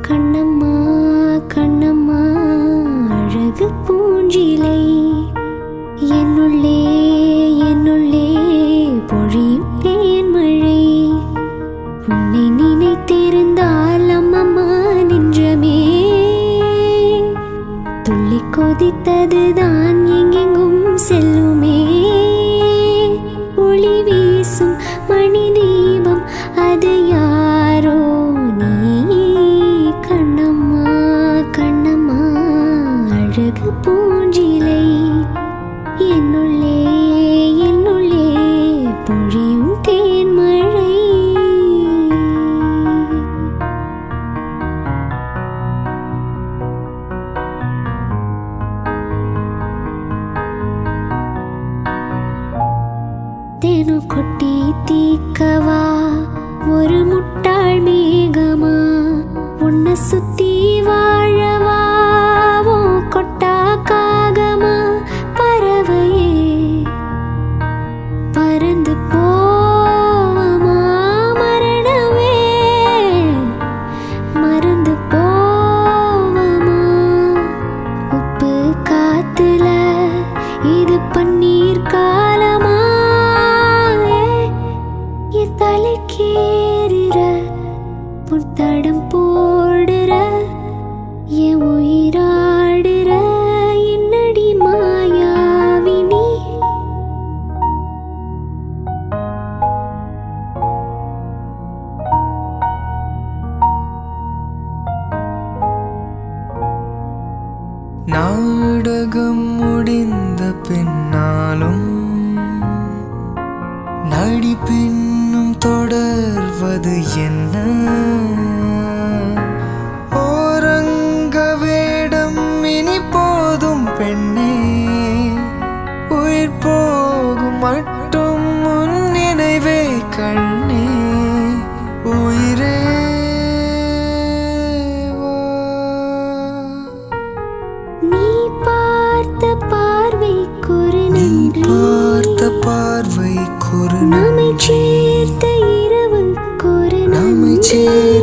கண்ணம்மா கண்ணம்மா அழகு பூஞ்சிலை என்னுள்ளே என்னுள்ளே பொழியும் தேன்மழை உன்னை நினைத்திருந்தால் அம்மம்மா நெஞ்சமே துள்ளி கொதித்ததுதான் எங்கெங்கும் செல்லுமே ஒளி வீசும் மணி தீபம் அது யாரோ நீ கண்ணம்மா கண்ணம்மா அழகு பூஞ்சிலை என்னுள்ளே என்னுள்ளே பொழியும் தேன்மழை தேனு கொட்டி தீக்கவா ஒரு முட்டாள் மேகமா உன்னை சுத்தி வாழவா உன் கொட்டா காகமா பறவையே பறந்து போவமா மரணமே மறந்து போவமா உப்பு காத்துல இது பன்னீர் காலமா என் தலைக்கேறுற புத்தடம் போடுற என் உயிராடுற என்னடி மாயாவினி நாடகம் முடிந்த பின்னாலும் நடிப்பின்னும் தொடர்வது என்ன ஓரங்க வேடம் இனி போதும் பெண்ணே உயிர் போகும் மட்டும் முன் நினைவே கண்ணே உயிரே வா. நீ பார்த்த பார்வைக்கொரு நீ நன்றி பார்த்த பார்வை குறு நம்மை சேர்த்த இரவுக்கொரு நம்மை நன்றி சேர்